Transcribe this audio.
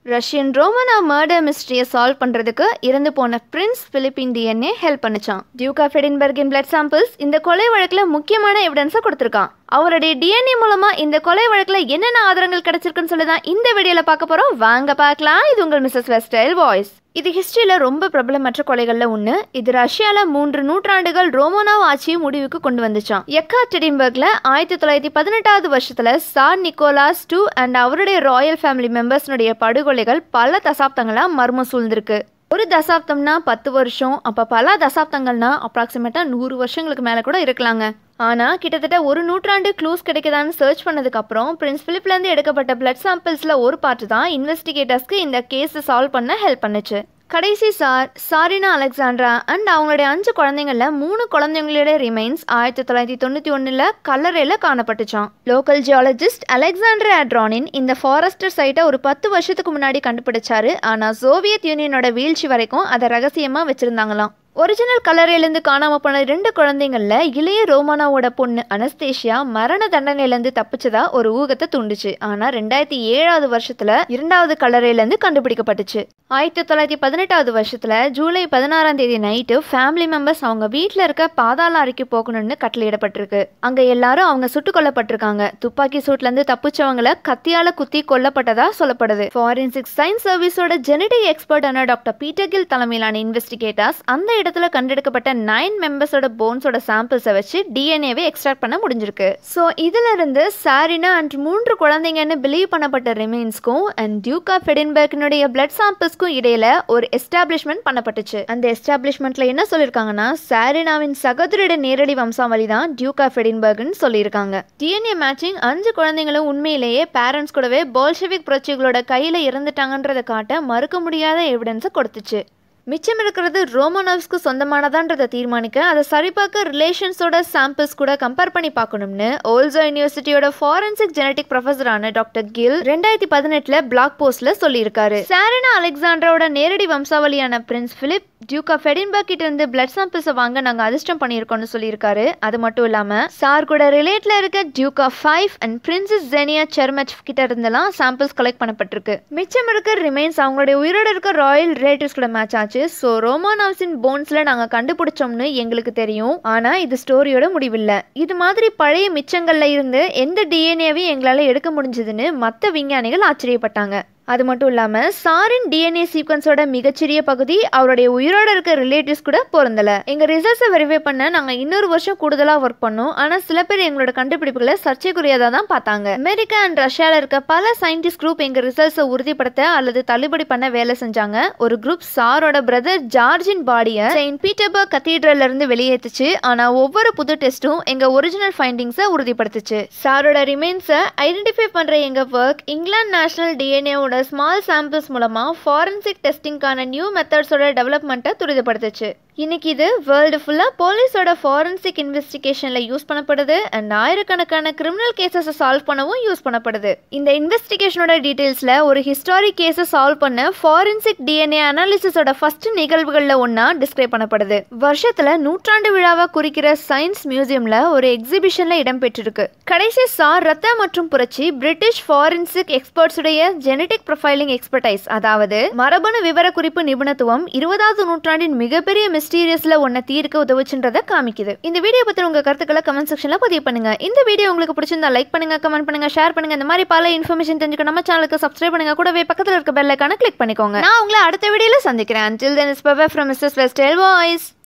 Russian ரோமனா murder மிஸ்ட்ரியை solve பண்றதுக்கு இறந்து போன பிரின்ஸ் பிலிப்பின் டிஎன்ஏ ஹெல்ப் பண்ணுச்சான் டியூக் ஆஃப் எடின்பர்கின் பிளட் சாம்பிள்ஸ் இந்த கொலை வழக்குல முக்கியமான எவிடன்ஸை கொடுத்துருக்கான் அவருடைய டிஎன்ஏ மூலமா இந்த கொலை வழக்குல என்னென்ன ஆதாரங்கள் கிடைச்சிருக்குன்னு சொல்லி தான் இந்த வீடியோல பார்க்க போறோம் வாங்க பார்க்கலாம் இது உங்கள் மிஸ்ஸஸ் வெஸ்டைல் வாய்ஸ் இது ஹிஸ்டரியில ரொம்ப பிரபலமற்ற கொலைகள்ல ஒண்ணு இது ரஷ்யால மூன்று நூற்றாண்டுகள் ரோமோனாவ் ஆட்சியை முடிவுக்கு கொண்டு வந்துச்சான் எக்காட்டெடின்பர்க்ல ஆயிரத்தி தொள்ளாயிரத்தி பதினெட்டாவது வருஷத்துல சார் நிக்கோலாஸ் டூ அண்ட் அவருடைய ராயல் ஃபேமிலி மெம்பர்ஸ்னுடைய படுகொலைகள் பல தசாப்தங்களா மர்மம் சூழ்ந்திருக்கு ஒரு தசாப்தம்னா பத்து வருஷம் அப்ப பல தசாப்தங்கள்னா அப்ராக்சிமேட்டா நூறு வருஷங்களுக்கு மேல கூட இருக்கலாங்க ஆனா கிட்டத்தட்ட ஒரு நூற்றாண்டு க்ளூஸ் கிடைக்குதான்னு சர்ச் பண்ணதுக்கு அப்புறம் பிரின்ஸ் பிலிப்ல இருந்து எடுக்கப்பட்ட பிளட் சாம்பிள்ஸ்ல ஒரு பார்ட் தான் இன்வெஸ்டிகேட்டர்ஸ்க்கு இந்த கேஸை சால்வ் பண்ண ஹெல்ப் பண்ணுச்சு கடைசி சார் சாரினா அலெக்சாண்ட்ரா அண்ட் அவங்களுடைய அஞ்சு குழந்தைங்கள மூணு குழந்தைங்களோட ரிமைன்ஸ் ஆயிரத்தி தொள்ளாயிரத்தி தொண்ணூற்றி ஒன்றில் கல்லறையில் காணப்பட்டுச்சான் லோக்கல் ஜியாலஜிஸ்ட் அலெக்சாண்டர் ஆட்ரானின் இந்த ஃபாரஸ்டர் சைட்டை ஒரு பத்து வருஷத்துக்கு முன்னாடி கண்டுபிடிச்சாரு ஆனால் சோவியத் யூனியனோட வீழ்ச்சி வரைக்கும் அதை ரகசியமாக வச்சுருந்தாங்களாம் ஒரிஜினல் கல்லறையிலேருந்து காணாம போன ரெண்டு குழந்தைங்கள்ல இளைய ரோமானாவோட பொண்ணு அனஸ்தேஷியா மரண தண்டனையிலேருந்து தப்பிச்சதா ஒரு ஊகத்தை தூண்டுச்சு ஆனா ரெண்டாயிரத்தி ஏழாவது வருஷத்துல இரண்டாவது கல்லறையிலேருந்து கண்டுபிடிக்கப்பட்டுச்சு ஆயிரத்தி தொள்ளாயிரத்தி பதினெட்டாவது வருஷத்துல ஜூலை பதினாறாம் தேதி நைட்டு ஃபேமிலி மெம்பர்ஸ் அவங்க வீட்டில் இருக்க பாதாள அறைக்கு போகணும்னு கட்டளையிடப்பட்டிருக்கு அங்க எல்லாரும் அவங்க சுட்டுக் கொல்லப்பட்டிருக்காங்க துப்பாக்கி சூட்ல இருந்து தப்பிச்சவங்கள கத்தியால குத்தி கொல்லப்பட்டதா சொல்லப்படுது ஃபாரன்சிக் சயின்ஸ் சர்வீஸோட ஜெனடிக் எக்ஸ்பர்ட்டான டாக்டர் பீட்டர் கில் தலைமையிலான இன்வெஸ்டிகேட்டர்ஸ் அந்த இடத்துல கண்டெடுக்கப்பட்ட நைன் மெம்பர்ஸோட போன்ஸோட சாம்பிள்ஸை வச்சு டிஎன்ஏவை எக்ஸ்ட்ராக்ட் பண்ண முடிஞ்சிருக்கு ஸோ இதுல இருந்து சாரினா அண்ட் மூன்று குழந்தைங்கன்னு பிலீவ் பண்ணப்பட்ட ரிமைன்ஸ்க்கும் அண்ட் டியூக் ஆஃப் எடின்பர்கினுடைய பிளட் சாம்பிள்ஸ்க்கும் இடையில ஒரு எஸ்டாப்ளிஷ்மெண்ட் பண்ணப்பட்டுச்சு அந்த எஸ்டாப்ளிஷ்மெண்ட்ல என்ன சொல்லியிருக்காங்கன்னா சாரினாவின் சகோதரியோட நேரடி வம்சாவளி தான் டியூக் ஆஃப் எடின்பர்க்னு சொல்லியிருக்காங்க டிஎன்ஏ மேட்சிங் அஞ்சு குழந்தைங்களும் உண்மையிலேயே பேரண்ட்ஸ் கூடவே போல்ஷெவிக் புரட்சிகளோட கையில இறந்துட்டாங்கன்றதை காட்ட மறுக்க முடியாத எவிடன்ஸை கொடுத்துச்சு மிச்சம் இருக்கிறது ரோமோனவ்ஸ்க்கு சொந்தமானதான்றதை தீர்மானிக்க அதை சரிபார்க்க ரிலேஷன்ஸோட சாம்பிள்ஸ் கூட கம்பேர் பண்ணி பார்க்கணும்னு ஓல்சோ யூனிவர்சிட்டியோட ஃபாரன்சிக் ஜெனடிக் ப்ரொஃபஸரான டாக்டர் கில் ரெண்டாயிரத்தி பதினெட்டுல பிளாக் போஸ்ட்ல சொல்லியிருக்காரு சாரினா அலெக்சாண்டரோட நேரடி வம்சாவளியான Prince Philip Duke of Edinburgh கிட்ட இருந்து பிளட் சாம்பிள்ஸை வாங்க நாங்க அதிர்ஷ்டம் பண்ணியிருக்கோம்னு சொல்லியிருக்காரு அது மட்டும் இல்லாம சார் கூட ரிலேட்ல இருக்க Duke of Fife and Princess Xenia செர்மச் கிட்ட இருந்தெல்லாம் சாம்பிள்ஸ் கலெக்ட் பண்ணப்பட்டிருக்கு மிச்சம் இருக்க ரிமைன்ஸ் அவங்களுடைய உயிரோட இருக்க ராயல் ரிலேட்டிவ்ஸ் கூட மேட்ச் ஆச்சு ஸோ ரோமானாவ்ஸின் போன்ஸ்ல நாங்க கண்டுபிடிச்சோம்னு எங்களுக்கு தெரியும் ஆனா இது ஸ்டோரியோட முடிவில்லை இது மாதிரி பழைய மிச்சங்கள்ல இருந்து எந்த டிஎன்ஏவையும் எங்களால எடுக்க முடிஞ்சதுன்னு மற்ற விஞ்ஞானிகள் ஆச்சரியப்பட்டாங்க அது மட்டும் இல்லாமல் சாரின் டிஎன்ஏ சீக்வன்ஸோட மிகச்சிறிய பகுதி அவருடைய உயிரோட இருக்க ரிலேட்டிவ்ஸ் கூட பொருந்தல எங்க ரிசல்ட்ஸை வெரிஃபை பண்ண நாங்க இன்னொரு வருஷம் கூடுதலா ஒர்க் பண்ணோம் ஆனா சில பேர் எங்களோட கண்டுபிடிப்புகளை சர்ச்சைக்குரியதா தான் பார்த்தாங்க அமெரிக்கா அண்ட் ரஷ்யால இருக்க பல சயின்டிஸ்ட் குரூப் எங்க ரிசல்ட்ஸை உறுதிப்படுத்த அல்லது தள்ளுபடி பண்ண வேலை செஞ்சாங்க ஒரு குரூப் சாரோட பிரதர் ஜார்ஜின் பாடியை செயின்ட் பீட்டர்பர்க் கத்தீட்ரல்ல இருந்து வெளியேற்றுச்சு ஆனா ஒவ்வொரு புது டெஸ்ட்டும் எங்க ஒரிஜினல் ஃபைண்டிங்ஸை உறுதிப்படுத்துச்சு சாரோட ரிமைன்ஸை ஐடென்டிஃபை பண்ற எங்க ஒர்க் இங்கிலாந்து நேஷனல் டிஎன்ஏவோட ஸ்மால் சாம்பிள்ஸ் மூலமா ஃபாரன்சிக் டெஸ்டிங்கான நியூ மெத்தட்ஸோட டெவலப்மெண்ட்டை துரிதப்படுத்துச்சு இன்னைக்கு இது வேர்ல்டு ஃபுல்லாக போலீஸோட ஃபாரன்சிக் இன்வெஸ்டிகேஷனில் யூஸ் பண்ணப்படுது அண்ட் ஆயிரக்கணக்கான கிரிமினல் கேசஸை சால்வ் பண்ணவும் யூஸ் பண்ணப்படுது இந்த இன்வெஸ்டிகேஷனோட டீட்டெயில்ஸில் ஒரு ஹிஸ்டாரிக் கேஸை சால்வ் பண்ண ஃபாரன்சிக் டிஎன்ஏ அனாலிசிஸோட ஃபர்ஸ்ட் நிகழ்வுகளில் ஒன்றா டிஸ்கிரைப் பண்ணப்படுது வருஷத்தில் நூற்றாண்டு விழாவை குறிக்கிற சயின்ஸ் மியூசியமில் ஒரு எக்ஸிபிஷனில் இடம்பெற்றிருக்கு கடைசி சார் ரத்த மற்றும் புரட்சி பிரிட்டிஷ் ஃபாரன்சிக் எக்ஸ்பர்ட்ஸுடைய ஜெனடிக் ப்ரொஃபைலிங் எக்ஸ்பர்டைஸ் அதாவது மரபணு விவரக்குறிப்பு நிபுணத்துவம் இருபதாவது நூற்றாண்டின் மிகப்பெரிய மிஸ்டீரியஸ்ல ஒன்ன தீர்க்க உதவுச்சுன்றத காமிக்குது இந்த வீடியோ பத்தி உங்க கருத்துக்களை கமெண்ட் செக்ஷன்ல பதிவு பண்ணுங்க இந்த வீடியோ உங்களுக்கு பிடிச்சிருந்தா லைக் பண்ணுங்க கமெண்ட் பண்ணுங்க ஷேர் பண்ணுங்க இந்த மாதிரி பல இன்ஃபர்மேஷன் தெரிஞ்சுக்க நம்ம சேனலுக்கு சப்ஸ்கிரைப் பண்ணுங்க கூடவே பக்கத்துல இருக்க பெல் ஐக்கான கிளிக் பண்ணிக்கோங்க நான் உங்களை அடுத்த வீடியோல சந்திக்கிறேன் until then it's bye bye from Mrs. West Vaய்ஸ்